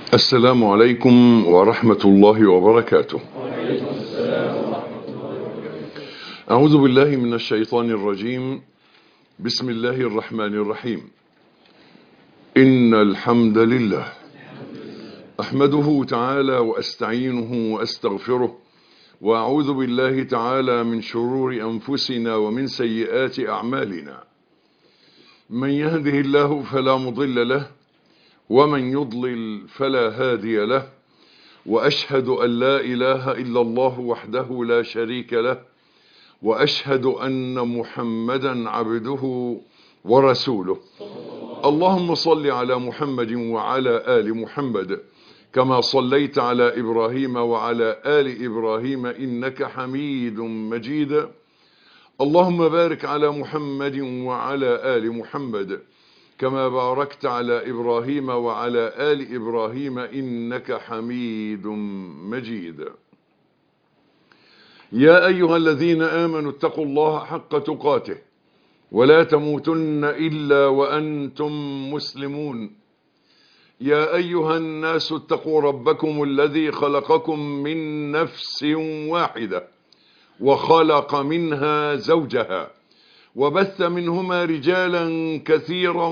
السلام عليكم ورحمة الله وبركاته أعوذ بالله من الشيطان الرجيم بسم الله الرحمن الرحيم إن الحمد لله أحمده تعالى وأستعينه وأستغفره وأعوذ بالله تعالى من شرور أنفسنا ومن سيئات أعمالنا من يهده الله فلا مضل له ومن يضلل فلا هادي له وأشهد أن لا إله إلا الله وحده لا شريك له وأشهد أن محمدا عبده ورسوله اللهم صل على محمد وعلى آل محمد كما صليت على إبراهيم وعلى آل إبراهيم إنك حميد مجيد اللهم بارك على محمد وعلى آل محمد كما باركت على إبراهيم وعلى آل إبراهيم إنك حميد مجيد يا أيها الذين آمنوا اتقوا الله حق تقاته ولا تموتن إلا وأنتم مسلمون يا أيها الناس اتقوا ربكم الذي خلقكم من نفس واحدة وخلق منها زوجها وبث منهما رجالا كثيرا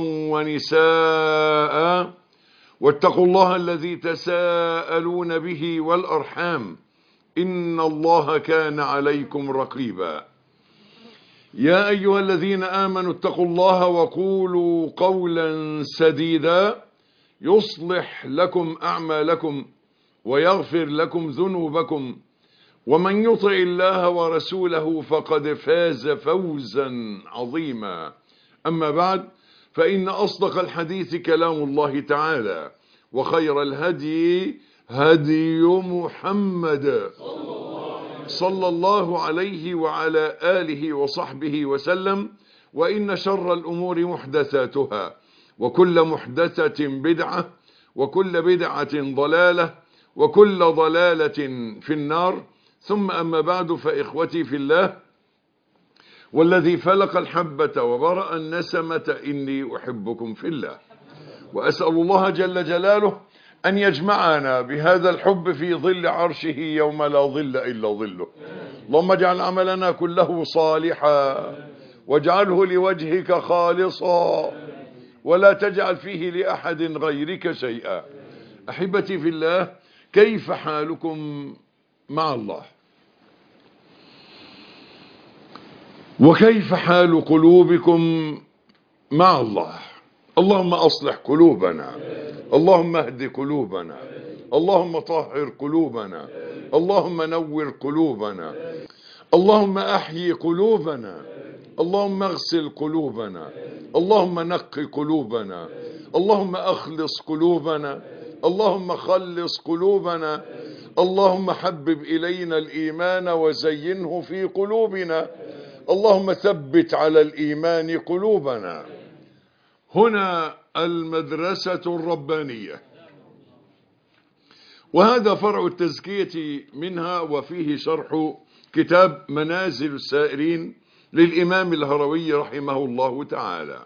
ونساء واتقوا الله الذي تساءلون به والأرحام إن الله كان عليكم رقيبا يا أيها الذين آمنوا اتقوا الله وقولوا قولا سديدا يصلح لكم أعمالكم ويغفر لكم ذنوبكم ومن يطع الله ورسوله فقد فاز فوزا عظيما أما بعد فإن أصدق الحديث كلام الله تعالى وخير الهدي هدي محمد صلى الله عليه وعلى آله وصحبه وسلم وإن شر الأمور محدثاتها وكل محدثة بدعة وكل بدعة ضلالة وكل ضلالة في النار ثم أما بعد فإخوتي في الله والذي فلق الحبة وبرأ النسمة إني أحبكم في الله وأسأل الله جل جلاله أن يجمعنا بهذا الحب في ظل عرشه يوم لا ظل إلا ظله اللهم اجعل عملنا كله صالحا واجعله لوجهك خالصا ولا تجعل فيه لأحد غيرك شيئا أحبتي في الله كيف حالكم مع الله وكيف حال قلوبكم مع الله اللهم أصلح قلوبنا اللهم اهد قلوبنا اللهم طهر قلوبنا اللهم نور قلوبنا اللهم أحيي قلوبنا اللهم اغسل قلوبنا اللهم نقي قلوبنا اللهم أخلص قلوبنا اللهم خلص قلوبنا اللهم حبب إلينا الإيمان وزينه في قلوبنا اللهم ثبت على الإيمان قلوبنا هنا المدرسة الربانية وهذا فرع التزكية منها وفيه شرح كتاب منازل السائرين للإمام الهروي رحمه الله تعالى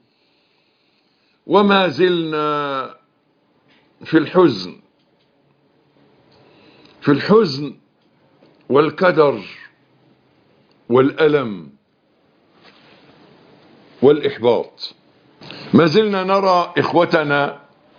وما زلنا في الحزن في الحزن والكدر والألم والإحباط ما زلنا نرى إخوتنا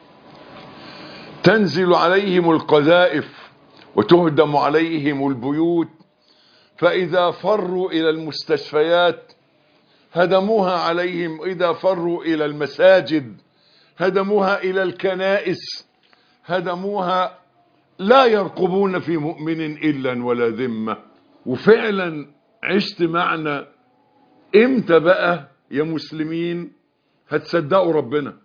تنزل عليهم القذائف وتهدم عليهم البيوت فإذا فروا إلى المستشفيات هدموها عليهم إذا فروا إلى المساجد هدموها إلى الكنائس هدموها لا يرقبون في مؤمن إلا ولا ذمة وفعلا عشت معنا امتى بقى يا مسلمين هتصدقوا ربنا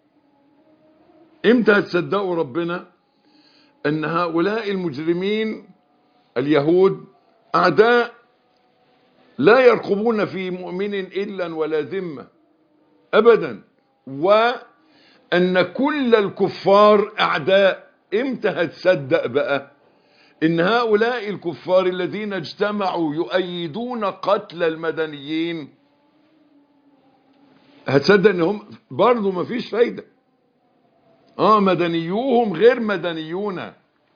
امتى هتصدقوا ربنا ان هؤلاء المجرمين اليهود اعداء لا يرقبون في مؤمن الا ولا ذمه ابدا وان كل الكفار اعداء امتى هتصدق بقى ان هؤلاء الكفار الذين اجتمعوا يؤيدون قتل المدنيين هتصدق ان هم برضه مفيش فايده اه مدنيوهم غير مدنيون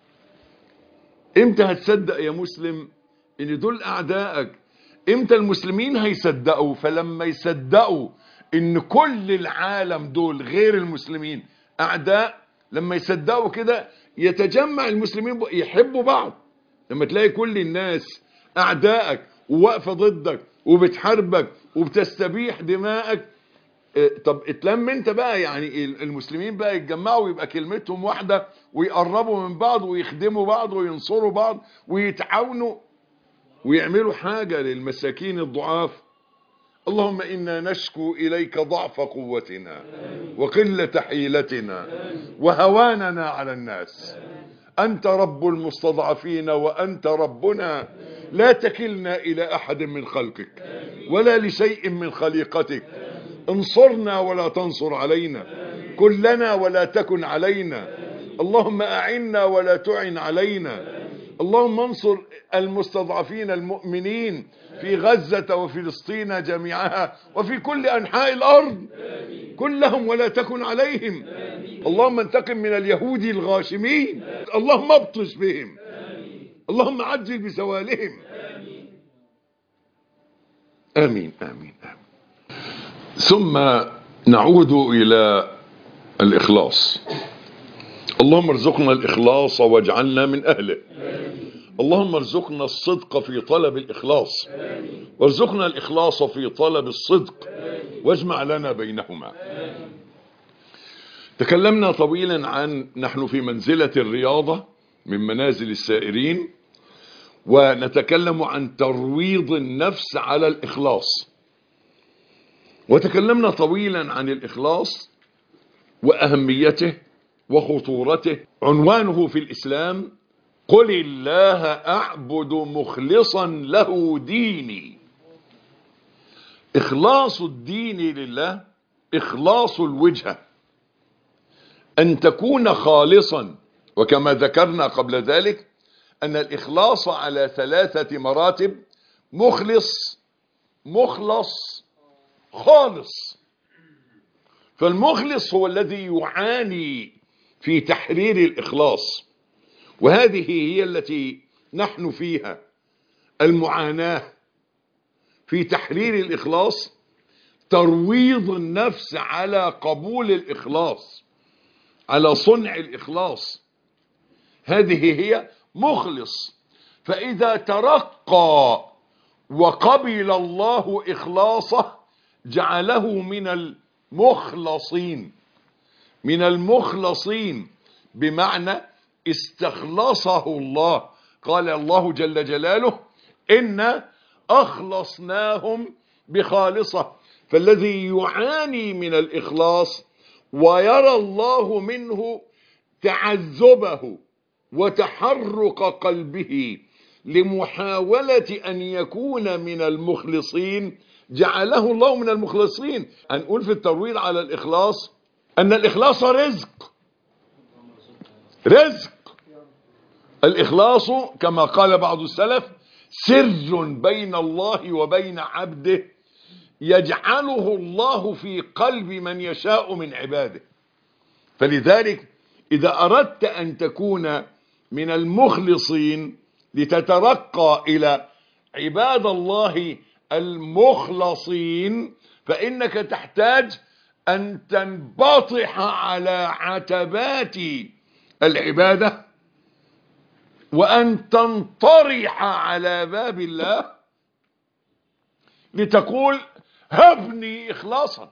امتى هتصدق يا مسلم ان دول اعدائك امتى المسلمين هيصدقوا فلما يصدقوا ان كل العالم دول غير المسلمين اعداء لما يصدقوا كده يتجمع المسلمين يحبوا بعض لما تلاقي كل الناس اعدائك وواقفه ضدك وبتحاربك وبتستبيح دمائك طب اتلم انت بقى يعني المسلمين بقى يتجمعوا ويبقى كلمتهم واحدة ويقربوا من بعض ويخدموا بعض وينصروا بعض ويتعاونوا ويعملوا حاجة للمساكين الضعاف اللهم إنا نشكو إليك ضعف قوتنا وقلة حيلتنا وهواننا على الناس أنت رب المستضعفين وأنت ربنا لا تكلنا إلى أحد من خلقك ولا لشيء من خليقتك انصرنا ولا تنصر علينا كلنا ولا تكن علينا اللهم أعنا ولا تعن علينا اللهم انصر المستضعفين المؤمنين في غزة وفلسطين جميعها وفي كل أنحاء الأرض كلهم ولا تكن عليهم اللهم انتقم من اليهود الغاشمين اللهم ابطش بهم اللهم عجل بزوالهم آمين آمين آمين ثم نعود إلى الإخلاص اللهم ارزقنا الإخلاص واجعلنا من أهله اللهم ارزقنا الصدق في طلب الإخلاص وارزقنا الإخلاص في طلب الصدق واجمع لنا بينهما تكلمنا طويلا عن نحن في منزلة الرياضة من منازل السائرين ونتكلم عن ترويض النفس على الإخلاص وتكلمنا طويلا عن الإخلاص وأهميته وخطورته عنوانه في الإسلام قل الله أعبد مخلصا له ديني إخلاص الدين لله إخلاص الوجهة أن تكون خالصا وكما ذكرنا قبل ذلك أن الإخلاص على ثلاثة مراتب مخلص مخلص خالص فالمخلص هو الذي يعاني في تحرير الإخلاص وهذه هي التي نحن فيها المعاناة في تحرير الإخلاص ترويض النفس على قبول الإخلاص على صنع الإخلاص هذه هي مخلص فإذا ترقى وقبل الله إخلاصه جعله من المخلصين من المخلصين بمعنى استخلصه الله قال الله جل جلاله إن أخلصناهم بخالصة فالذي يعاني من الإخلاص ويرى الله منه تعذبه وتحرق قلبه لمحاولة أن يكون من المخلصين جعله الله من المخلصين هنقول في الترويض على الإخلاص أن الإخلاص رزق رزق الإخلاص كما قال بعض السلف سر بين الله وبين عبده يجعله الله في قلب من يشاء من عباده فلذلك إذا أردت أن تكون من المخلصين لتترقى إلى عباد الله المخلصين فإنك تحتاج أن تنبطح على عتبات العبادة وأن تنطرح على باب الله لتقول هبني إخلاصا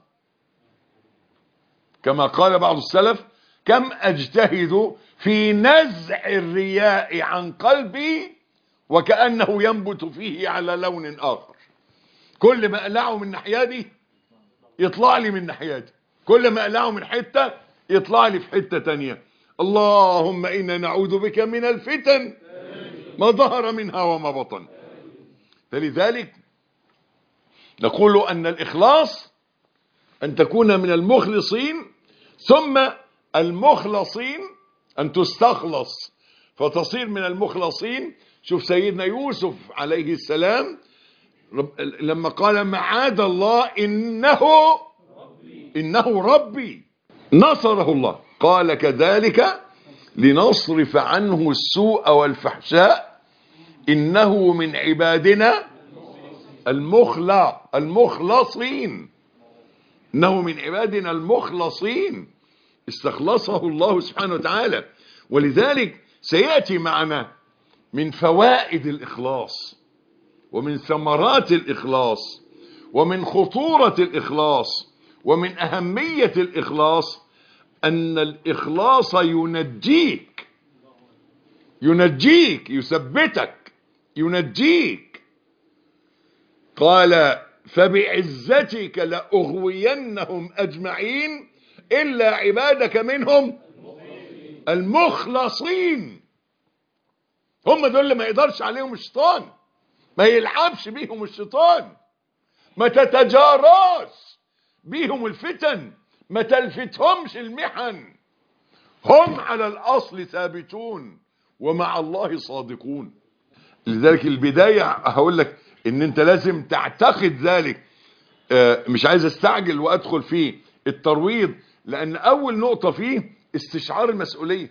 كما قال بعض السلف كم أجتهد في نزع الرياء عن قلبي وكأنه ينبت فيه على لون آخر كل ما أقلعه من ناحيتي يطلع لي من ناحيتي كل ما أقلعه من حتة يطلع لي في حتة تانية اللهم إنا نعوذ بك من الفتن ما ظهر منها وما بطن فلذلك نقول أن الإخلاص أن تكون من المخلصين ثم المخلصين أن تستخلص فتصير من المخلصين شوف سيدنا يوسف عليه السلام لما قال معاذ الله إنه إنه ربي نصره الله قال كذلك لنصرف عنه السوء والفحشاء إنه من عبادنا المخلى المخلصين إنه من عبادنا المخلصين استخلصه الله سبحانه وتعالى ولذلك سيأتي معنا من فوائد الإخلاص ومن ثمرات الإخلاص ومن خطورة الإخلاص ومن أهمية الإخلاص أن الإخلاص ينجيك ينجيك يثبتك ينجيك قال فبعزتك لأغوينهم أجمعين إلا عبادك منهم المخلصين هم دول اللي ما يقدرش عليهم الشيطان ما يلعبش بيهم الشيطان ما تتجاراش بيهم الفتن ما تلفتهمش المحن هم على الأصل ثابتون ومع الله صادقون لذلك البداية هقول لك ان انت لازم تعتقد ذلك آه، مش عايز استعجل وادخل في الترويض لان اول نقطة فيه استشعار المسؤولية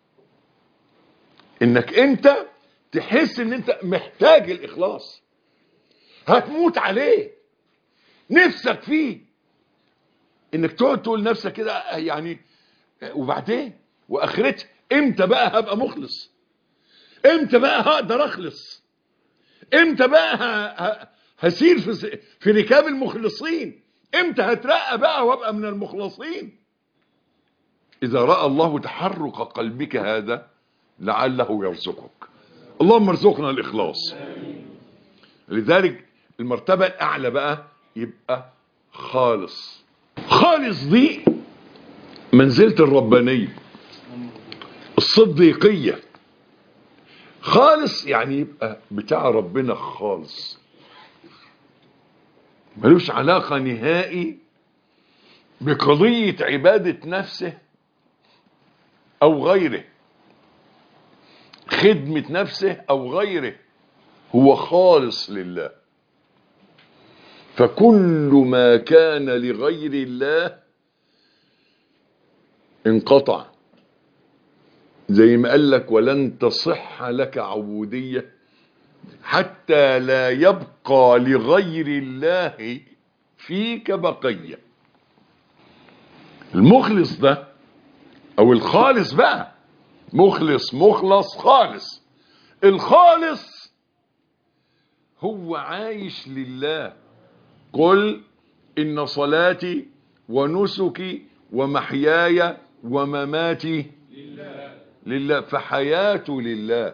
انك انت تحس ان انت محتاج الاخلاص هتموت عليه نفسك فيه انك تقعد تقول نفسك كده يعني وبعدين واخرتها امتى بقى هبقى مخلص امتى بقى هقدر اخلص امتى بقى ه- ه- هسير في س- في ركاب المخلصين امتى هترقى بقى وابقى من المخلصين اذا راى الله تحرك قلبك هذا لعله يرزقك اللهم ارزقنا الاخلاص لذلك المرتبه الاعلى بقى يبقى خالص خالص دي منزله الربانيه الصديقيه خالص يعني يبقى بتاع ربنا خالص ملوش علاقة نهائي بقضية عبادة نفسه أو غيره خدمة نفسه أو غيره هو خالص لله فكل ما كان لغير الله انقطع زي ما قال لك ولن تصح لك عبودية حتى لا يبقى لغير الله فيك بقية المخلص ده او الخالص بقى مخلص مخلص خالص الخالص هو عايش لله قل إن صلاتي ونسكي ومحياي ومماتي لله فحياته لله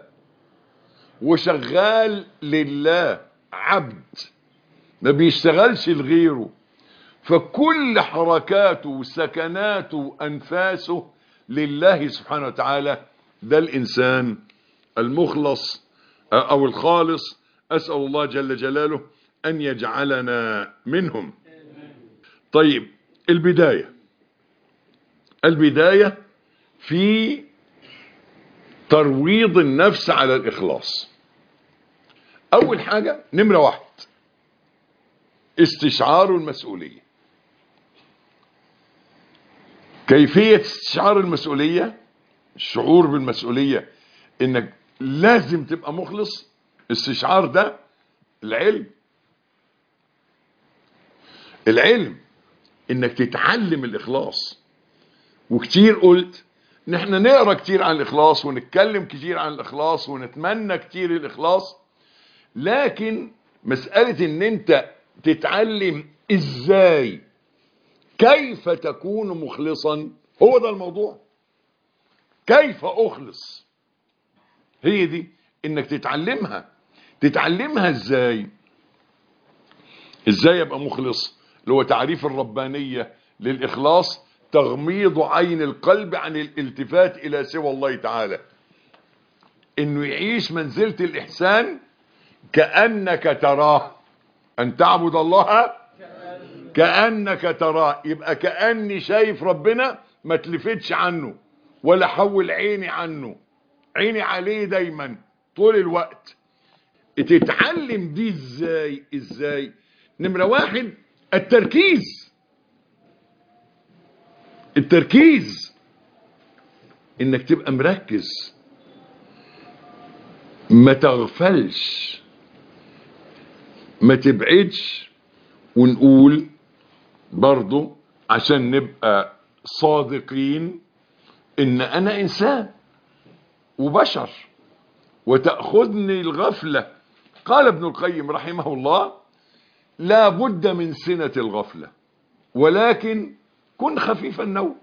وشغال لله عبد ما بيشتغلش لغيره فكل حركاته وسكناته وأنفاسه لله سبحانه وتعالى ده الإنسان المخلص أو الخالص أسأل الله جل جلاله أن يجعلنا منهم طيب البداية البداية في ترويض النفس على الإخلاص أول حاجة نمرة واحد استشعار المسؤولية كيفية استشعار المسؤولية الشعور بالمسؤولية انك لازم تبقى مخلص استشعار ده العلم العلم انك تتعلم الاخلاص وكتير قلت ان احنا نقرا كتير عن الاخلاص ونتكلم كتير عن الاخلاص ونتمنى كتير الاخلاص لكن مسألة ان انت تتعلم ازاي كيف تكون مخلصا هو ده الموضوع كيف اخلص هي دي انك تتعلمها تتعلمها ازاي ازاي ابقى مخلص اللي هو تعريف الربانية للاخلاص تغميض عين القلب عن الالتفات الى سوى الله تعالى انه يعيش منزلة الاحسان كأنك تراه ان تعبد الله كأنك تراه يبقى كأني شايف ربنا ما تلفتش عنه ولا حول عيني عنه عيني عليه دايما طول الوقت تتعلم دي ازاي ازاي نمرة واحد التركيز التركيز انك تبقى مركز ما تغفلش ما تبعدش ونقول برضو عشان نبقى صادقين ان انا انسان وبشر وتأخذني الغفلة قال ابن القيم رحمه الله لا بد من سنة الغفلة ولكن كن خفيف النوم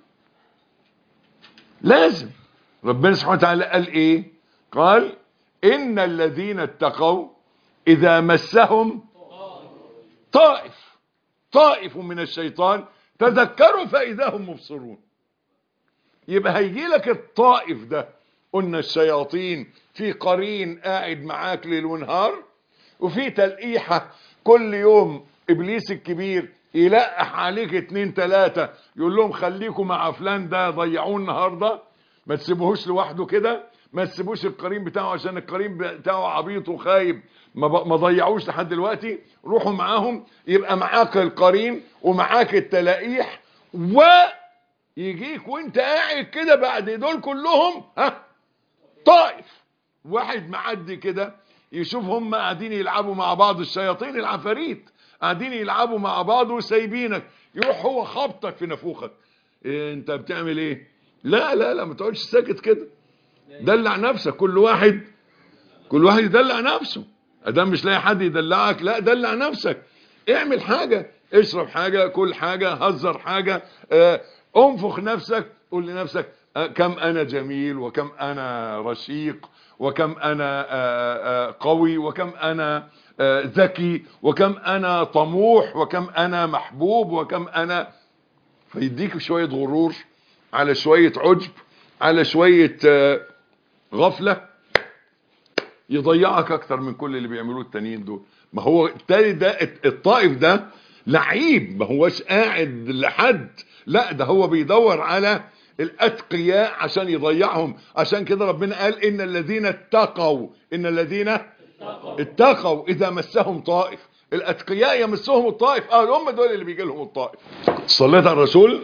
لازم ربنا سبحانه وتعالى قال ايه قال ان الذين اتقوا اذا مسهم طائف طائف من الشيطان تذكروا فاذا هم مبصرون يبقى هيجي لك الطائف ده قلنا الشياطين في قرين قاعد معاك ليل ونهار وفي تلقيحة كل يوم ابليس الكبير يلقح عليك اتنين تلاتة يقول لهم خليكم مع فلان ده ضيعوه النهاردة ما تسيبوهوش لوحده كده ما تسيبوش القرين بتاعه عشان القرين بتاعه عبيط وخايب ما, ب... ما ضيعوش لحد دلوقتي روحوا معاهم يبقى معاك القرين ومعاك التلقيح ويجيك وانت قاعد كده بعد دول كلهم ها طائف واحد معدي كده يشوف هم قاعدين يلعبوا مع بعض الشياطين العفاريت قاعدين يلعبوا مع بعض وسايبينك يروح هو خبطك في نافوخك إيه انت بتعمل ايه لا لا لا ما تقعدش ساكت كده دلع نفسك كل واحد كل واحد يدلع نفسه ادام مش لاقي حد يدلعك لا دلع نفسك اعمل حاجة اشرب حاجة كل حاجة هزر حاجة اه انفخ نفسك قول لنفسك اه كم انا جميل وكم انا رشيق وكم انا اه قوي وكم انا ذكي وكم انا طموح وكم انا محبوب وكم انا فيديك شوية غرور على شوية عجب على شوية غفلة يضيعك اكتر من كل اللي بيعملوه التانيين دول ما هو التاني ده الطائف ده لعيب ما هوش قاعد لحد لا ده هو بيدور على الاتقياء عشان يضيعهم عشان كده ربنا قال ان الذين اتقوا ان الذين اتقوا اذا مسهم طائف الاتقياء يمسهم الطائف اه هم دول اللي بيجي لهم الطائف صليت على الرسول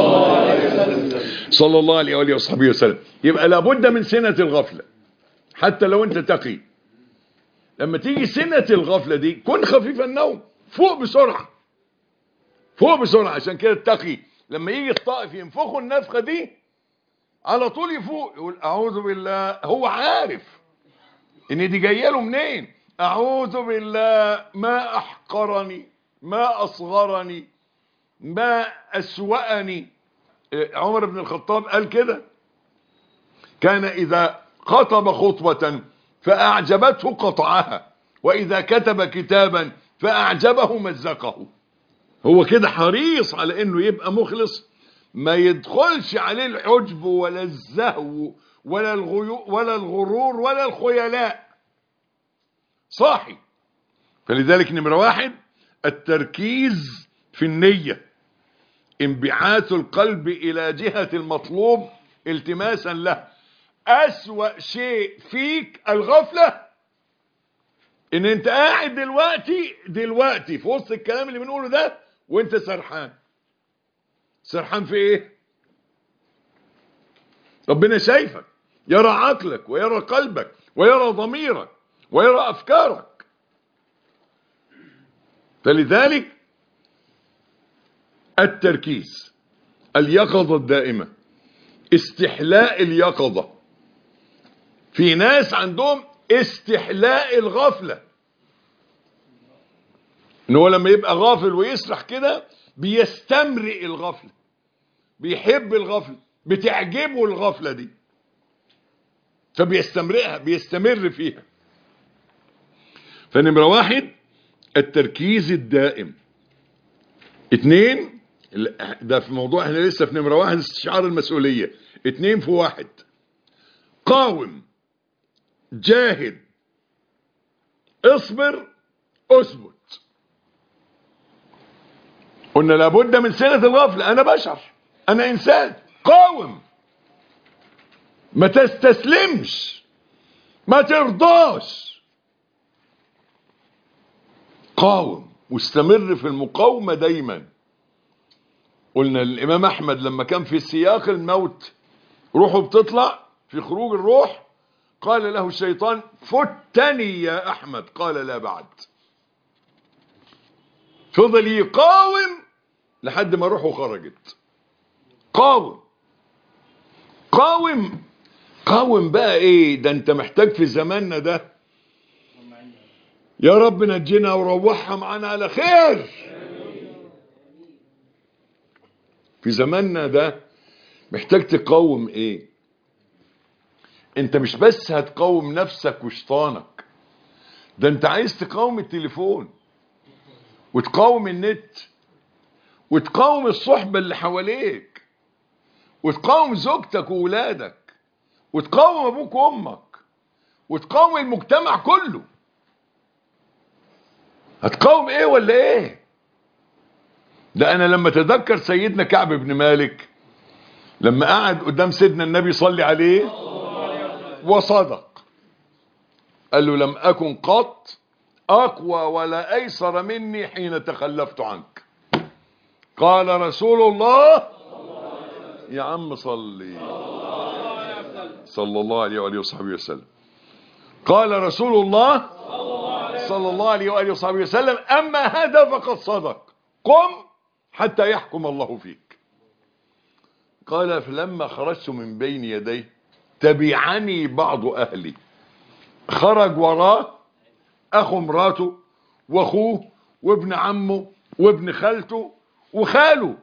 صلى الله عليه واله وصحبه وسلم يبقى لابد من سنه الغفله حتى لو انت تقي لما تيجي سنه الغفله دي كن خفيف النوم فوق بسرعه فوق بسرعه عشان كده التقي لما يجي الطائف ينفخوا النفخه دي على طول يفوق يقول اعوذ بالله هو عارف ان دي جايه له منين اعوذ بالله ما احقرني ما اصغرني ما اسوأني عمر بن الخطاب قال كده كان اذا خطب خطبة فاعجبته قطعها واذا كتب كتابا فاعجبه مزقه هو كده حريص على انه يبقى مخلص ما يدخلش عليه العجب ولا الزهو ولا الغيو ولا الغرور ولا الخيلاء صاحي فلذلك نمرة واحد التركيز في النية انبعاث القلب الى جهة المطلوب التماسا له اسوأ شيء فيك الغفلة ان انت قاعد دلوقتي دلوقتي في وسط الكلام اللي بنقوله ده وانت سرحان سرحان في ايه ربنا شايفك يرى عقلك ويرى قلبك ويرى ضميرك ويرى افكارك فلذلك التركيز اليقظة الدائمة استحلاء اليقظة في ناس عندهم استحلاء الغفلة ان هو لما يبقى غافل ويسرح كده بيستمرئ الغفلة بيحب الغفلة بتعجبه الغفلة دي فبيستمرئها بيستمر فيها فنمرة واحد التركيز الدائم اتنين ده في موضوع احنا لسه في نمرة واحد استشعار المسؤولية اتنين في واحد قاوم جاهد اصبر اثبت قلنا لابد من سنة الغفلة انا بشر انا انسان قاوم ما تستسلمش ما ترضاش قاوم واستمر في المقاومة دايما قلنا الامام احمد لما كان في سياق الموت روحه بتطلع في خروج الروح قال له الشيطان فتني يا احمد قال لا بعد فضل يقاوم لحد ما روحه خرجت قاوم قاوم قاوم بقى ايه ده انت محتاج في زماننا ده يا رب نجينا وروحها معانا على خير في زماننا ده محتاج تقاوم ايه انت مش بس هتقاوم نفسك وشيطانك ده انت عايز تقاوم التليفون وتقاوم النت وتقاوم الصحبة اللي حواليك وتقاوم زوجتك وولادك وتقاوم ابوك وامك وتقاوم المجتمع كله هتقاوم ايه ولا ايه ده انا لما تذكر سيدنا كعب بن مالك لما قعد قدام سيدنا النبي صلي عليه وصدق قال له لم اكن قط اقوى ولا ايسر مني حين تخلفت عنك قال رسول الله يا عم صلي صلى الله عليه وآله وصحبه وسلم قال رسول الله صلى الله عليه وآله وصحبه وسلم أما هذا فقد صدق قم حتى يحكم الله فيك قال فلما خرجت من بين يديه تبعني بعض أهلي خرج وراه أخو مراته وأخوه وابن عمه وابن خالته وخاله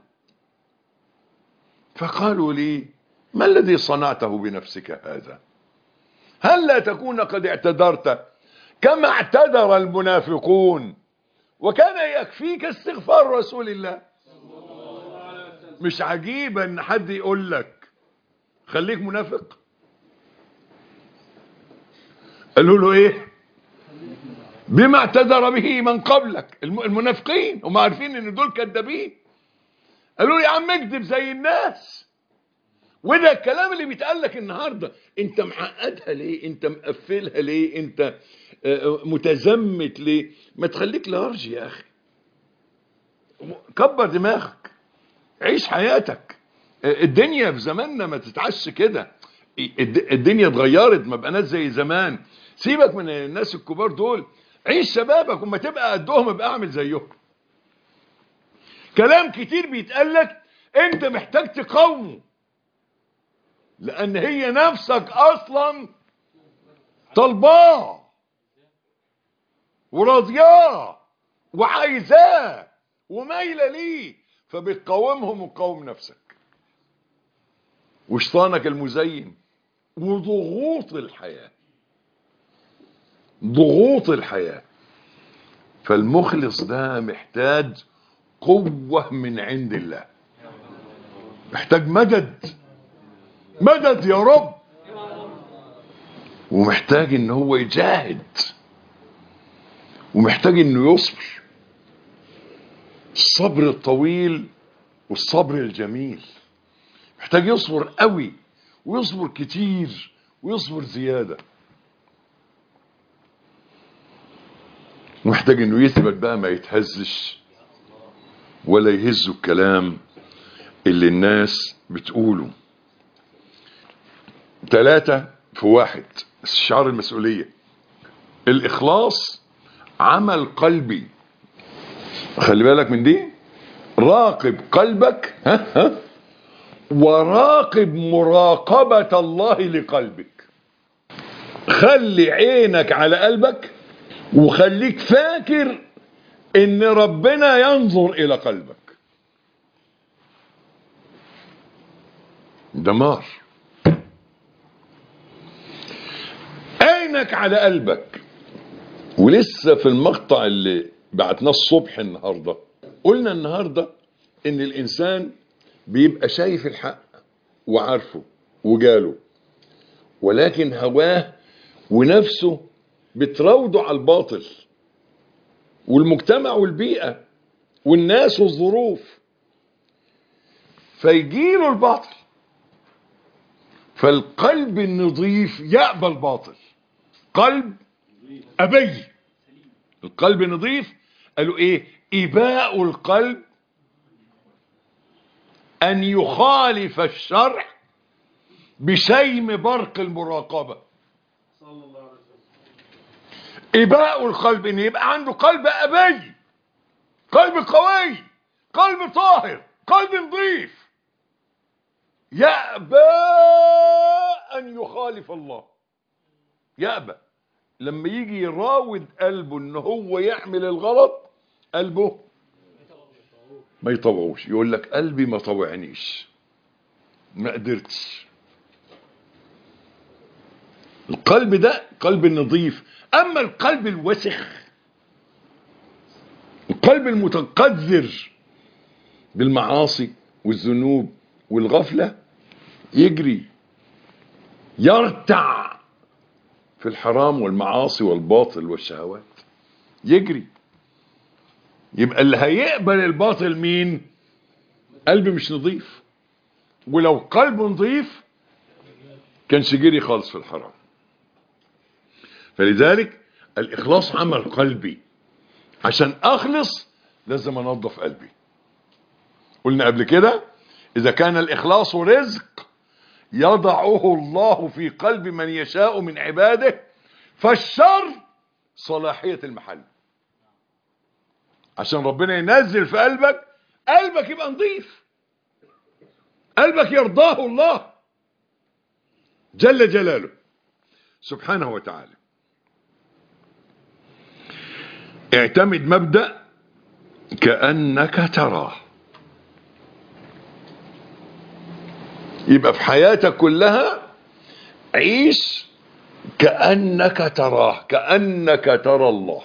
فقالوا لي ما الذي صنعته بنفسك هذا هل لا تكون قد اعتذرت كما اعتذر المنافقون وكان يكفيك استغفار رسول الله مش عجيب ان حد يقول لك خليك منافق قالوا له ايه بما اعتذر به من قبلك المنافقين هم عارفين ان دول كذابين قالوا له يا عم اكذب زي الناس وده الكلام اللي بيتقال لك النهارده انت معقدها ليه انت مقفلها ليه انت متزمت ليه ما تخليك لارج يا اخي كبر دماغك عيش حياتك الدنيا في زماننا ما تتعش كده الدنيا اتغيرت ما بقناش زي زمان سيبك من الناس الكبار دول عيش شبابك وما تبقى قدهم ابقى اعمل زيهم كلام كتير بيتقال لك انت محتاج تقاومه لان هي نفسك اصلا طلباه وراضياه وعايزاه ومايله ليه فبتقاومهم وتقاوم نفسك وشيطانك المزين وضغوط الحياه ضغوط الحياه فالمخلص ده محتاج قوه من عند الله محتاج مدد مدد يا رب ومحتاج ان هو يجاهد ومحتاج انه يصبر الصبر الطويل والصبر الجميل محتاج يصبر قوي ويصبر كتير ويصبر زيادة ومحتاج انه يثبت بقى ما يتهزش ولا يهزه الكلام اللي الناس بتقوله ثلاثة في واحد استشعار المسؤولية الإخلاص عمل قلبي خلي بالك من دي راقب قلبك ها ها وراقب مراقبة الله لقلبك خلي عينك على قلبك وخليك فاكر ان ربنا ينظر الى قلبك دمار عينك على قلبك ولسه في المقطع اللي بعتناه الصبح النهارده قلنا النهارده ان الانسان بيبقى شايف الحق وعارفه وجاله ولكن هواه ونفسه بتراوده على الباطل والمجتمع والبيئة والناس والظروف فيجيله الباطل فالقلب النظيف يقبل باطل قلب أبي القلب نظيف قالوا ايه إباء القلب أن يخالف الشرع بشيم برق المراقبة صلى الله عليه وسلم إباء القلب إن يبقى عنده قلب أبي قلب قوي قلب طاهر قلب نظيف يأبى أن يخالف الله يأبى لما يجي يراود قلبه ان هو يعمل الغلط قلبه ما يطوعوش يقول لك قلبي ما طوعنيش ما قدرتش القلب ده قلب نظيف اما القلب الوسخ القلب المتقذر بالمعاصي والذنوب والغفلة يجري يرتع في الحرام والمعاصي والباطل والشهوات يجري يبقى اللي هيقبل الباطل مين قلب مش نظيف ولو قلب نظيف كانش جري خالص في الحرام فلذلك الإخلاص عمل قلبي عشان أخلص لازم أنظف قلبي قلنا قبل كده إذا كان الإخلاص رزق يضعه الله في قلب من يشاء من عباده فالشر صلاحية المحل عشان ربنا ينزل في قلبك قلبك يبقى نظيف قلبك يرضاه الله جل جلاله سبحانه وتعالى اعتمد مبدأ كأنك تراه يبقى في حياتك كلها عيش كأنك تراه كأنك ترى الله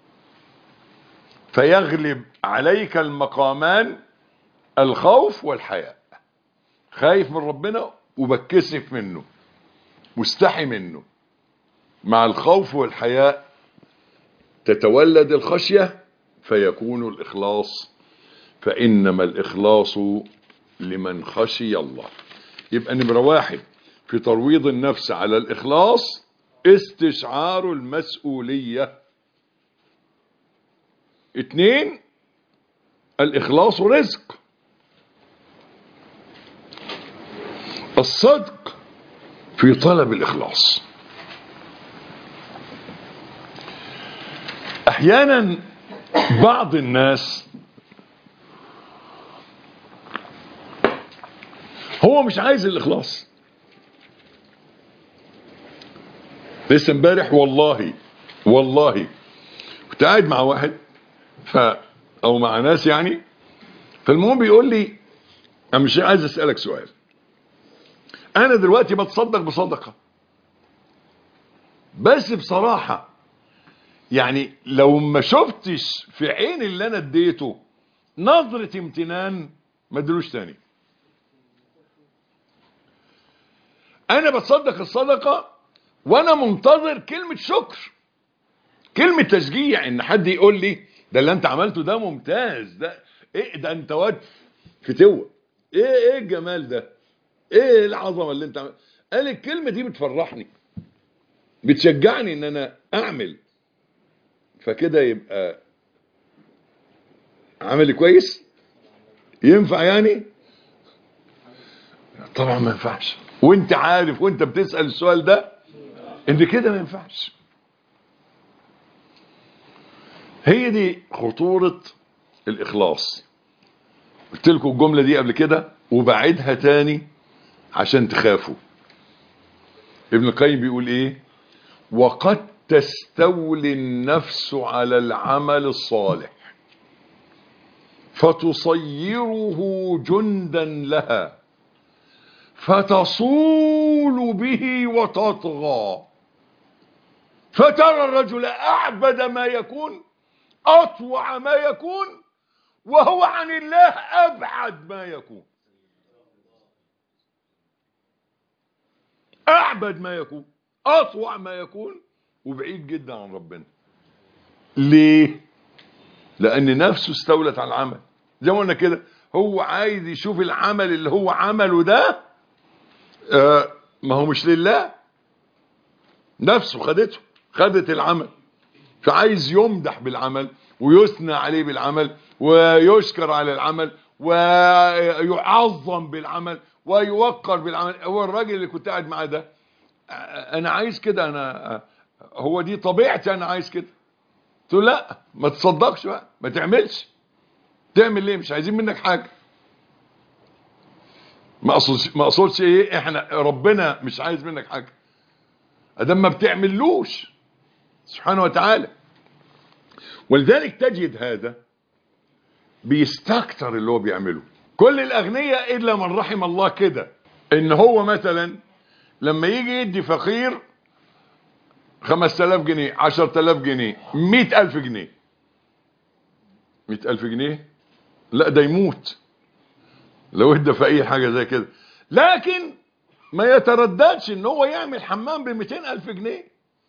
فيغلب عليك المقامان الخوف والحياء خايف من ربنا وبتكسف منه مستحي منه مع الخوف والحياء تتولد الخشية فيكون الإخلاص فإنما الإخلاص لمن خشي الله يبقى نمرة واحد في ترويض النفس على الإخلاص استشعار المسؤولية اتنين الإخلاص رزق الصدق في طلب الإخلاص أحيانا بعض الناس هو مش عايز الإخلاص لسه امبارح والله والله كنت قاعد مع واحد ف او مع ناس يعني فالمهم بيقول لي انا مش عايز اسالك سؤال انا دلوقتي بتصدق بصدقه بس بصراحه يعني لو ما شفتش في عين اللي انا اديته نظره امتنان ما ادلوش تاني انا بتصدق الصدقه وانا منتظر كلمه شكر كلمه تشجيع ان حد يقول لي ده اللي انت عملته ده ممتاز ده ايه ده انت واد فتوه ايه ايه الجمال ده ايه العظمه اللي انت عمل قال الكلمه دي بتفرحني بتشجعني ان انا اعمل فكده يبقى عملي كويس ينفع يعني طبعا ما ينفعش وانت عارف وانت بتسأل السؤال ده ان كده ما ينفعش هي دي خطورة الإخلاص قلت لكم الجملة دي قبل كده وبعدها تاني عشان تخافوا ابن القيم بيقول ايه وقد تستولي النفس على العمل الصالح فتصيره جندا لها فتصول به وتطغى فترى الرجل أعبد ما يكون أطوع ما يكون وهو عن الله أبعد ما يكون أعبد ما يكون أطوع ما يكون وبعيد جدا عن ربنا ليه لأن نفسه استولت على العمل زي ما قلنا كده هو عايز يشوف العمل اللي هو عمله ده آه ما هو مش لله نفسه خدته خدت العمل فعايز يمدح بالعمل ويثنى عليه بالعمل ويشكر على العمل ويعظم بالعمل ويوقر بالعمل هو الراجل اللي كنت قاعد معاه ده آه، انا عايز كده انا آه، هو دي طبيعتي انا عايز كده قلت له لا ما تصدقش بقى ما تعملش تعمل ليه مش عايزين منك حاجه ما اقصدش ما اقصدش ايه احنا ربنا مش عايز منك حاجه ادام ما بتعملوش سبحانه وتعالى ولذلك تجد هذا بيستكتر اللي هو بيعمله كل الاغنياء الا من رحم الله كده ان هو مثلا لما يجي يدي فقير 5000 جنيه 10000 جنيه 100000 جنيه 100000 جنيه لا ده يموت لو ادى في اي حاجه زي كده لكن ما يترددش ان هو يعمل حمام ب 200000 جنيه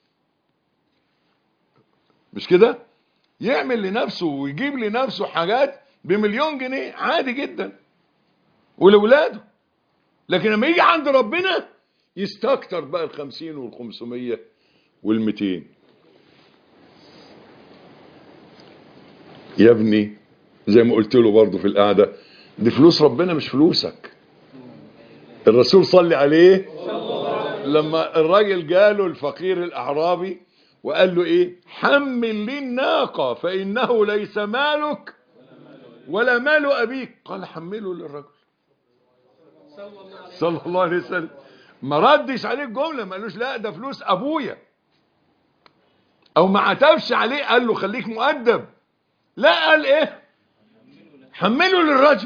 مش كده يعمل لنفسه ويجيب لنفسه حاجات بمليون جنيه عادي جدا ولاولاده لكن لما يجي عند ربنا يستكتر بقى الخمسين والخمسمية والمتين يا ابني زي ما قلت له برضه في القعدة دي فلوس ربنا مش فلوسك الرسول صلي عليه لما الراجل جاله الفقير الأعرابي وقال له ايه حمل لي الناقة فإنه ليس مالك ولا مال أبيك قال حمله للرجل صلى الله عليه وسلم ما ردش عليه الجملة ما قالوش لا ده فلوس أبويا أو ما عتبش عليه قال له خليك مؤدب لا قال إيه حمله للرجل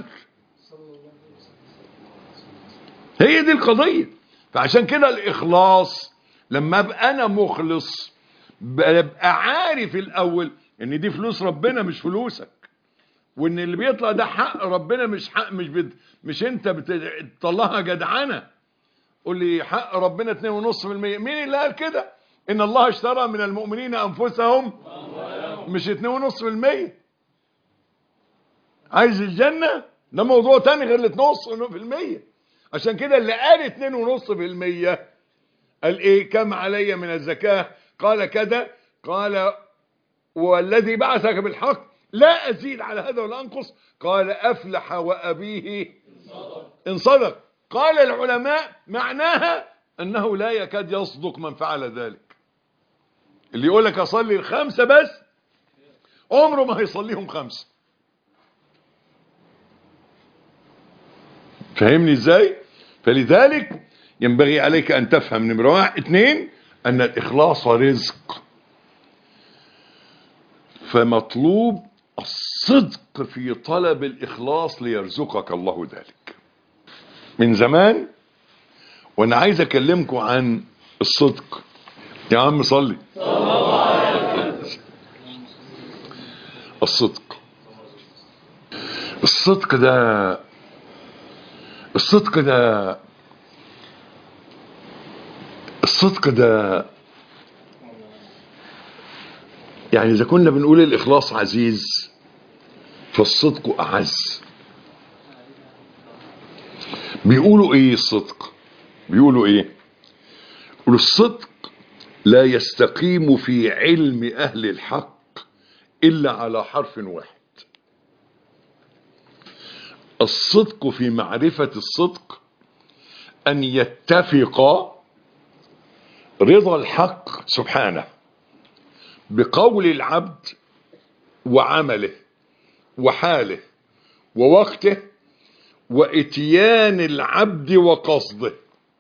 هي دي القضية فعشان كده الإخلاص لما أبقى أنا مخلص ببقى عارف الأول إن دي فلوس ربنا مش فلوسك وإن اللي بيطلع ده حق ربنا مش حق مش بت مش أنت بتطلعها جدعنة قول لي حق ربنا 2.5% مين اللي قال كده؟ إن الله اشترى من المؤمنين أنفسهم مش 2.5% عايز الجنة ده موضوع تاني غير ال 2.5% عشان كده اللي قال 2.5% قال ايه كم علي من الزكاة قال كذا قال والذي بعثك بالحق لا أزيد على هذا ولا أنقص قال أفلح وأبيه إن صدق قال العلماء معناها أنه لا يكاد يصدق من فعل ذلك اللي يقول لك أصلي الخمسة بس عمره ما هيصليهم خمسة فهمني ازاي فلذلك ينبغي عليك ان تفهم نمرة واحد اثنين ان الاخلاص رزق فمطلوب الصدق في طلب الاخلاص ليرزقك الله ذلك من زمان وانا عايز اكلمكم عن الصدق يا عم صلي الصدق الصدق ده الصدق ده الصدق ده يعني إذا كنا بنقول الإخلاص عزيز فالصدق أعز بيقولوا إيه الصدق بيقولوا إيه يقولوا الصدق لا يستقيم في علم أهل الحق إلا على حرف واحد الصدق في معرفة الصدق أن يتفق رضا الحق سبحانه بقول العبد وعمله وحاله ووقته واتيان العبد وقصده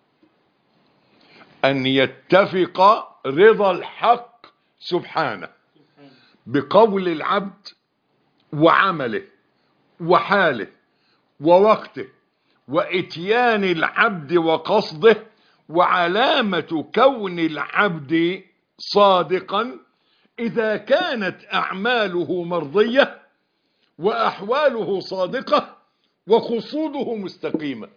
أن يتفق رضا الحق سبحانه بقول العبد وعمله وحاله ووقته واتيان العبد وقصده وعلامة كون العبد صادقا إذا كانت أعماله مرضية وأحواله صادقة وقصوده مستقيمة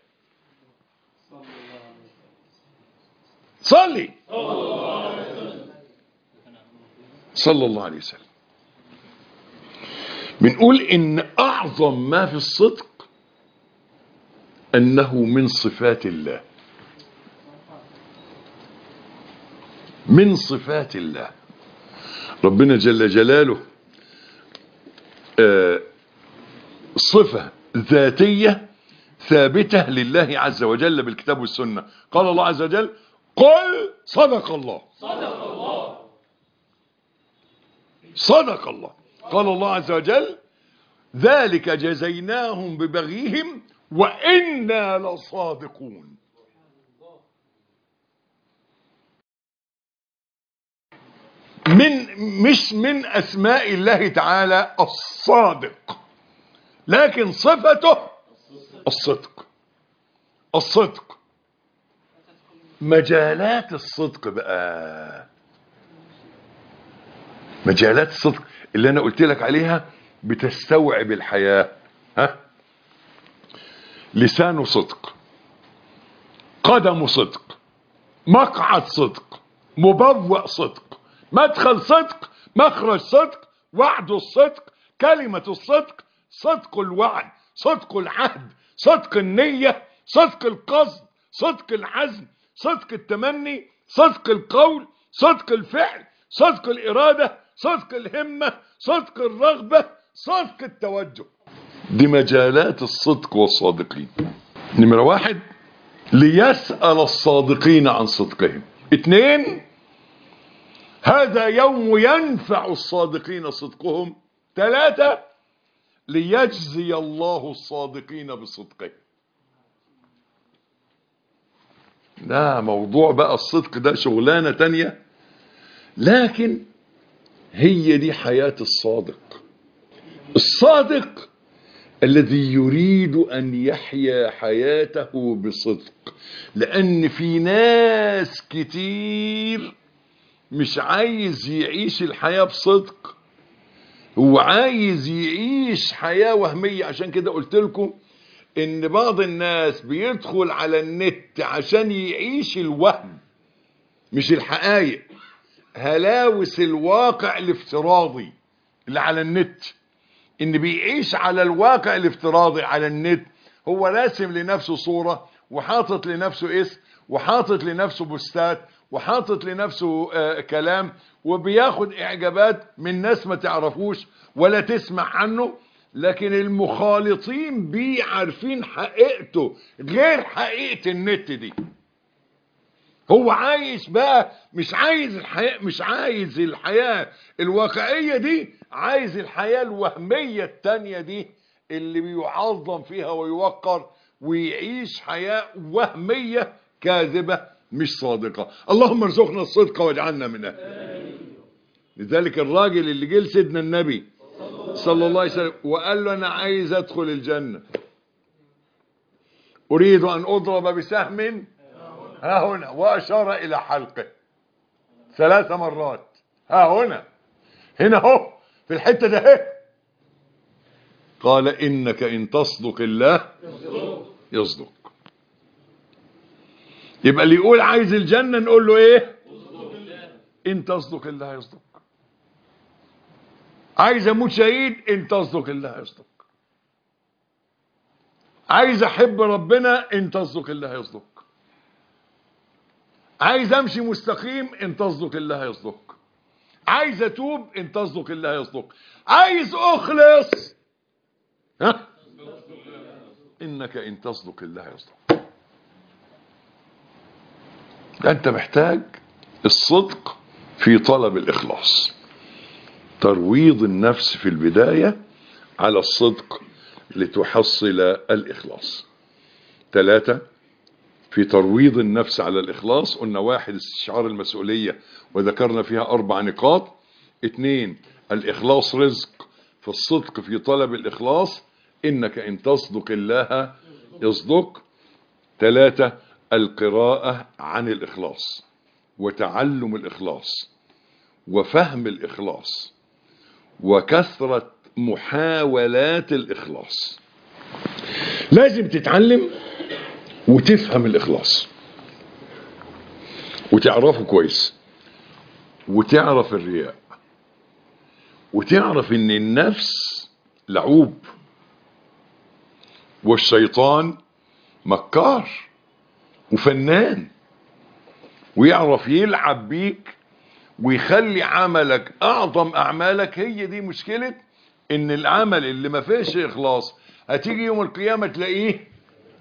صلي صلى الله عليه وسلم بنقول إن أعظم ما في الصدق أنه من صفات الله من صفات الله ربنا جل جلاله آه، صفة ذاتية ثابتة لله عز وجل بالكتاب والسنة قال الله عز وجل قل صدق الله صدق الله صدق الله قال الله عز وجل ذلك جزيناهم ببغيهم وإنا لصادقون من مش من أسماء الله تعالى الصادق لكن صفته الصدق الصدق مجالات الصدق بقى مجالات الصدق اللي انا قلت لك عليها بتستوعب الحياة ها لسان صدق قدم صدق مقعد صدق مبوأ صدق مدخل صدق مخرج صدق وعد الصدق كلمة الصدق صدق الوعد صدق العهد صدق النية صدق القصد صدق العزم صدق التمني صدق القول صدق الفعل صدق الإرادة صدق الهمة صدق الرغبة صدق التوجه دي مجالات الصدق والصادقين نمرة واحد ليسأل الصادقين عن صدقهم اثنين هذا يوم ينفع الصادقين صدقهم ثلاثة ليجزي الله الصادقين بصدقهم ده موضوع بقى الصدق ده شغلانة تانية لكن هي دي حياة الصادق الصادق الذي يريد أن يحيا حياته بصدق لأن في ناس كتير مش عايز يعيش الحياة بصدق هو عايز يعيش حياة وهمية عشان كده قلت لكم ان بعض الناس بيدخل على النت عشان يعيش الوهم مش الحقائق هلاوس الواقع الافتراضي اللي على النت ان بيعيش على الواقع الافتراضي على النت هو راسم لنفسه صورة وحاطط لنفسه اسم وحاطط لنفسه بوستات وحاطط لنفسه آه كلام وبياخد اعجابات من ناس ما تعرفوش ولا تسمع عنه لكن المخالطين بيه عارفين حقيقته غير حقيقة النت دي هو عايش بقى مش عايز الحياة مش عايز الحياة الواقعية دي عايز الحياة الوهمية التانية دي اللي بيعظم فيها ويوقر ويعيش حياة وهمية كاذبة مش صادقة اللهم ارزقنا الصدق واجعلنا منها لذلك الراجل اللي جه لسيدنا النبي صلى الله عليه وسلم وقال له انا عايز ادخل الجنة اريد ان اضرب بسهم ها هنا واشار الى حلقه ثلاث مرات ها هنا هنا اهو في الحته ده اهي قال انك ان تصدق الله يصدق يبقى اللي يقول عايز الجنه نقول له ايه ان تصدق الله يصدق عايز اموت شهيد ان تصدق الله يصدق عايز احب ربنا ان تصدق الله يصدق عايز امشي مستقيم ان تصدق الله يصدق عايز اتوب ان تصدق الله يصدق عايز اخلص ها انك ان تصدق الله يصدق انت محتاج الصدق في طلب الاخلاص ترويض النفس في البداية على الصدق لتحصل الإخلاص ثلاثة في ترويض النفس على الإخلاص قلنا واحد استشعار المسؤولية وذكرنا فيها أربع نقاط اثنين الإخلاص رزق في الصدق في طلب الإخلاص إنك إن تصدق الله يصدق ثلاثة القراءة عن الإخلاص وتعلم الإخلاص وفهم الإخلاص وكثرة محاولات الإخلاص لازم تتعلم وتفهم الإخلاص وتعرفه كويس وتعرف الرياء وتعرف ان النفس لعوب والشيطان مكار وفنان ويعرف يلعب بيك ويخلي عملك اعظم اعمالك هي دي مشكلة ان العمل اللي ما فيش اخلاص هتيجي يوم القيامة تلاقيه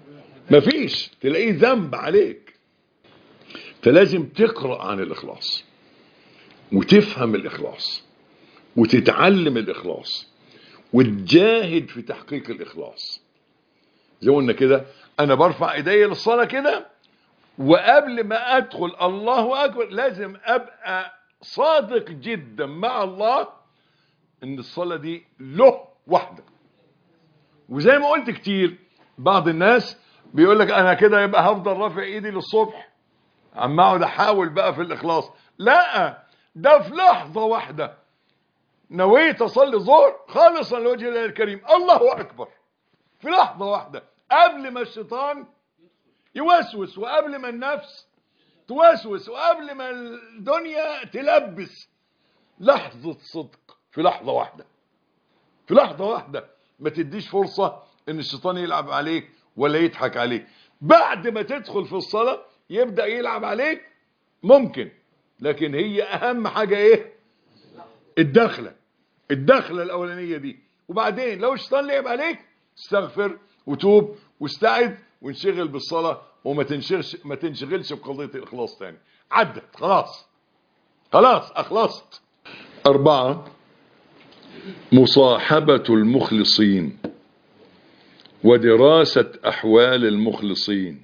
مفيش تلاقيه ذنب عليك فلازم تقرأ عن الإخلاص وتفهم الإخلاص وتتعلم الإخلاص وتجاهد في تحقيق الإخلاص زي ما قلنا كده أنا برفع إيدي للصلاة كده وقبل ما أدخل الله أكبر لازم أبقى صادق جدا مع الله إن الصلاة دي له وحده وزي ما قلت كتير بعض الناس بيقول لك أنا كده يبقى هفضل رافع إيدي للصبح عم اقعد احاول بقى في الاخلاص لا ده في لحظة واحدة نويت اصلي ظهر خالصا لوجه الله الكريم الله اكبر في لحظة واحدة قبل ما الشيطان يوسوس وقبل ما النفس توسوس وقبل ما الدنيا تلبس لحظة صدق في لحظة واحدة في لحظة واحدة ما تديش فرصة ان الشيطان يلعب عليك ولا يضحك عليك بعد ما تدخل في الصلاة يبدأ يلعب عليك ممكن لكن هي اهم حاجة ايه الدخلة الدخلة الاولانية دي وبعدين لو الشيطان لعب عليك استغفر وتوب واستعد وانشغل بالصلاة وما تنشغلش ما تنشغلش بقضية الاخلاص تاني عدت خلاص خلاص اخلصت اربعة مصاحبة المخلصين ودراسة احوال المخلصين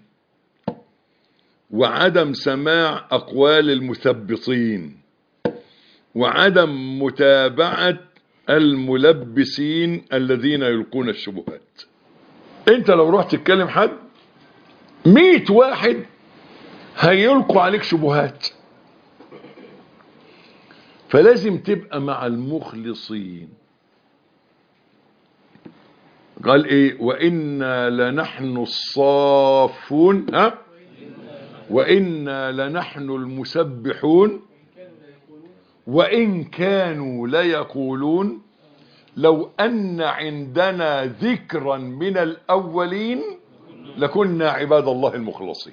وعدم سماع أقوال المثبطين وعدم متابعة الملبسين الذين يلقون الشبهات انت لو رحت تتكلم حد ميت واحد هيلقوا عليك شبهات فلازم تبقى مع المخلصين قال ايه وإنا لنحن الصافون ها وإنا لنحن المسبحون وإن كانوا ليقولون لو أن عندنا ذكرا من الأولين لكنا عباد الله المخلصين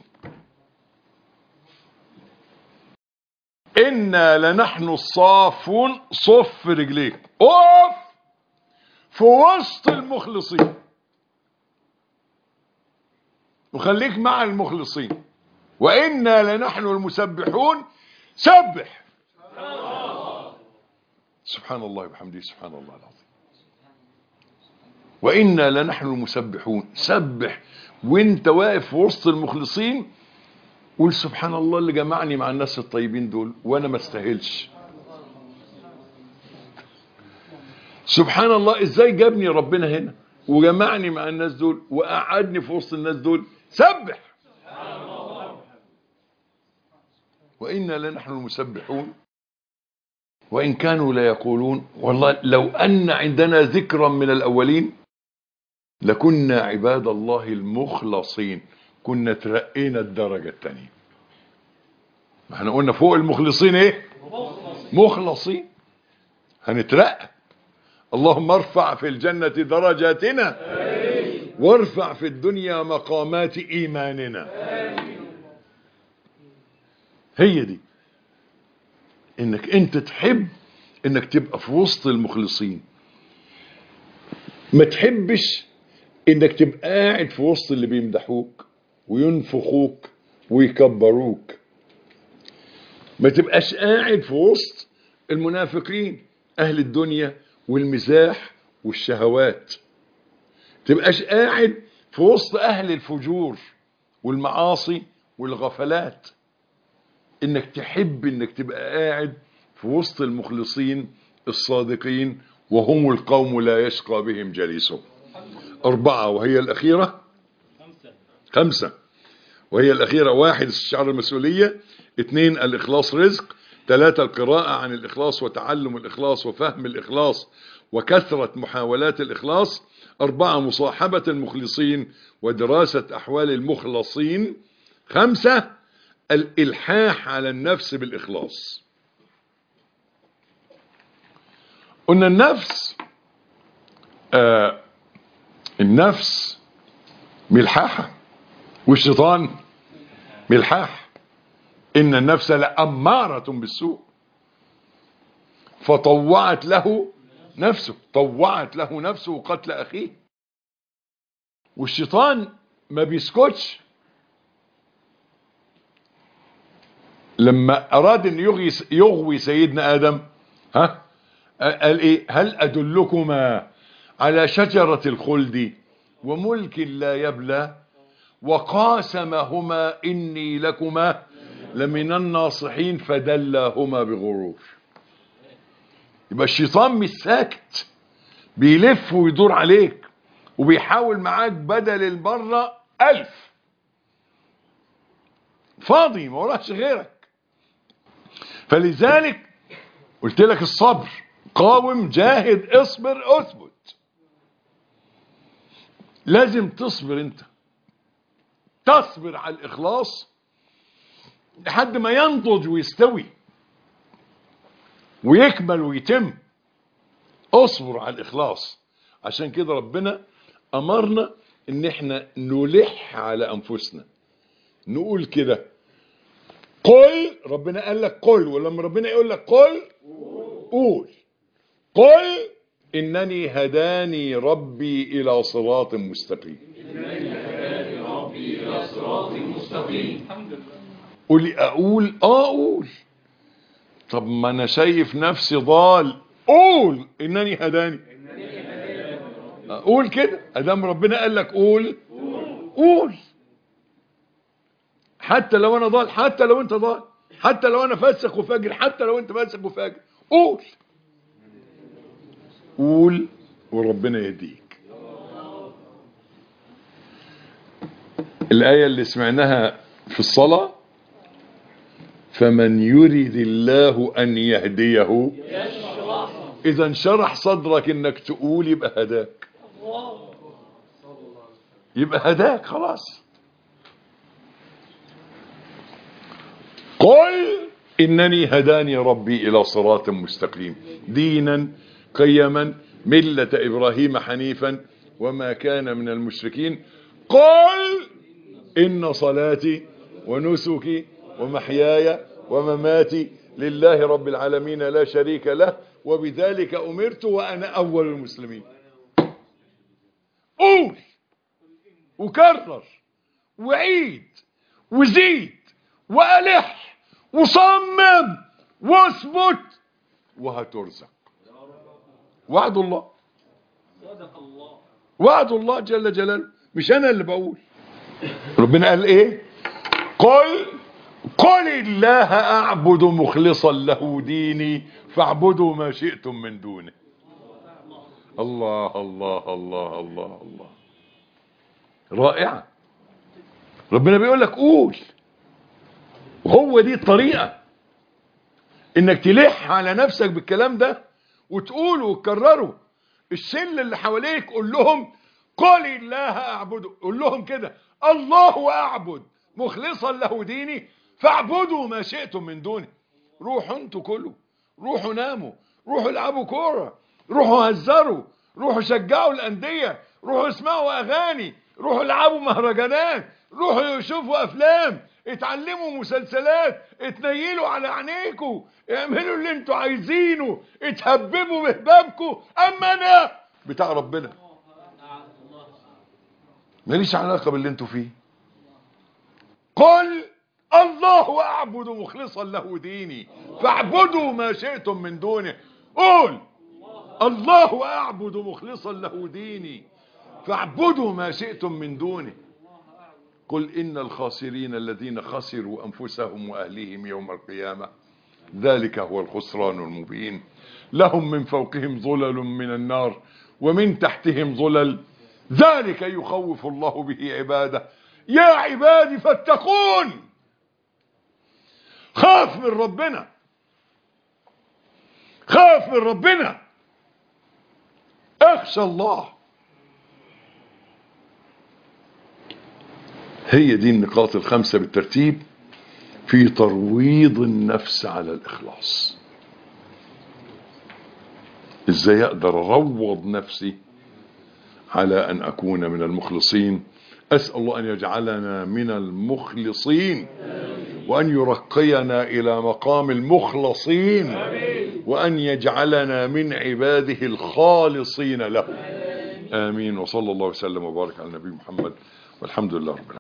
إنا لنحن الصافون صف رجليك أوف في وسط المخلصين وخليك مع المخلصين وإنا لنحن المسبحون سبح سبحان الله وبحمده سبحان الله العظيم وإنا لنحن المسبحون سبح وانت واقف في وسط المخلصين قول سبحان الله اللي جمعني مع الناس الطيبين دول وانا ما استاهلش سبحان الله ازاي جابني ربنا هنا وجمعني مع الناس دول وقعدني في وسط الناس دول سبح وإنا لنحن المسبحون وإن كانوا ليقولون والله لو أن عندنا ذكرا من الأولين لكنا عباد الله المخلصين كنا ترقينا الدرجة الثانية ما احنا قلنا فوق المخلصين ايه مخلصين هنترقى اللهم ارفع في الجنة درجاتنا وارفع في الدنيا مقامات ايماننا هي دي انك انت تحب انك تبقى في وسط المخلصين ما تحبش انك تبقى قاعد في وسط اللي بيمدحوك وينفخوك ويكبروك ما تبقاش قاعد في وسط المنافقين اهل الدنيا والمزاح والشهوات تبقاش قاعد في وسط اهل الفجور والمعاصي والغفلات انك تحب انك تبقى قاعد في وسط المخلصين الصادقين وهم القوم لا يشقى بهم جليسهم أربعة وهي الأخيرة خمسة وهي الأخيرة واحد استشعار المسؤولية اثنين الإخلاص رزق ثلاثة القراءة عن الإخلاص وتعلم الإخلاص وفهم الإخلاص وكثرة محاولات الإخلاص أربعة مصاحبة المخلصين ودراسة أحوال المخلصين خمسة الإلحاح على النفس بالإخلاص قلنا النفس آه النفس ملحاحة والشيطان ملحاح إن النفس لأمارة بالسوء فطوعت له نفسه طوعت له نفسه قتل أخيه والشيطان ما بيسكتش لما اراد ان يغوي يغوي سيدنا ادم ها قال ايه هل ادلكما على شجرة الخلد وملك لا يبلى وقاسمهما اني لكما لمن الناصحين فدلاهما بغرور يبقى الشيطان مش ساكت بيلف ويدور عليك وبيحاول معاك بدل المرة ألف فاضي ما وراش غيرك فلذلك قلت لك الصبر قاوم جاهد اصبر اثبت لازم تصبر انت تصبر على الاخلاص لحد ما ينضج ويستوي ويكمل ويتم اصبر على الاخلاص عشان كده ربنا امرنا ان احنا نلح على انفسنا نقول كده قل ربنا قال لك قل ولما ربنا يقول لك قل قول قل انني هداني ربي الى صراط مستقيم قولي اقول اه اقول طب ما انا شايف نفسي ضال قول انني هداني قول كده ادام ربنا قال لك قول قول حتى لو انا ضال حتى لو انت ضال حتى لو انا فاسق وفاجر حتى لو انت فاسق وفاجر قول قول وربنا يهديك الآية اللي سمعناها في الصلاة فمن يريد الله أن يهديه إذا انشرح صدرك إنك تقول يبقى هداك يبقى هداك خلاص قل إنني هداني ربي إلى صراط مستقيم دينا قيما ملة إبراهيم حنيفا وما كان من المشركين قل إن صلاتي ونسكي ومحياي ومماتي لله رب العالمين لا شريك له وبذلك أمرت وأنا أول المسلمين قول وكرر وعيد وزيد وألح وصمم واثبت وهترزق وعد الله صدق الله وعد الله جل جلاله مش انا اللي بقول ربنا قال ايه قل قل الله اعبد مخلصا له ديني فاعبدوا ما شئتم من دونه الله الله الله الله الله رائعة ربنا بيقول لك قول وهو دي الطريقة انك تلح على نفسك بالكلام ده وتقوله وتكرره الشل اللي حواليك قول لهم قل الله اعبده قول لهم كده الله اعبد مخلصا له ديني فاعبدوا ما شئتم من دونه روحوا انتوا كلوا روحوا ناموا روحوا العبوا كوره روحوا هزروا روحوا شجعوا الانديه روحوا اسمعوا اغاني روحوا العبوا مهرجانات روحوا شوفوا افلام اتعلموا مسلسلات اتنيلوا على عينيكوا اعملوا اللي انتوا عايزينه اتهببوا بهبابكوا اما انا بتاع ربنا ماليش علاقه باللي انتوا فيه قل الله اعبد مخلصا له ديني فاعبدوا ما شئتم من دونه قول الله اعبد مخلصا له ديني فاعبدوا ما شئتم من دونه قل إن الخاسرين الذين خسروا أنفسهم وأهليهم يوم القيامة ذلك هو الخسران المبين لهم من فوقهم ظلل من النار ومن تحتهم ظلل ذلك يخوف الله به عباده يا عبادي فاتقون خاف من ربنا خاف من ربنا اخشى الله هي دي النقاط الخمسة بالترتيب في ترويض النفس على الإخلاص إزاي أقدر أروض نفسي على أن أكون من المخلصين أسأل الله أن يجعلنا من المخلصين وأن يرقينا إلى مقام المخلصين وأن يجعلنا من عباده الخالصين له آمين وصلى الله وسلم وبارك على النبي محمد والحمد لله رب العالمين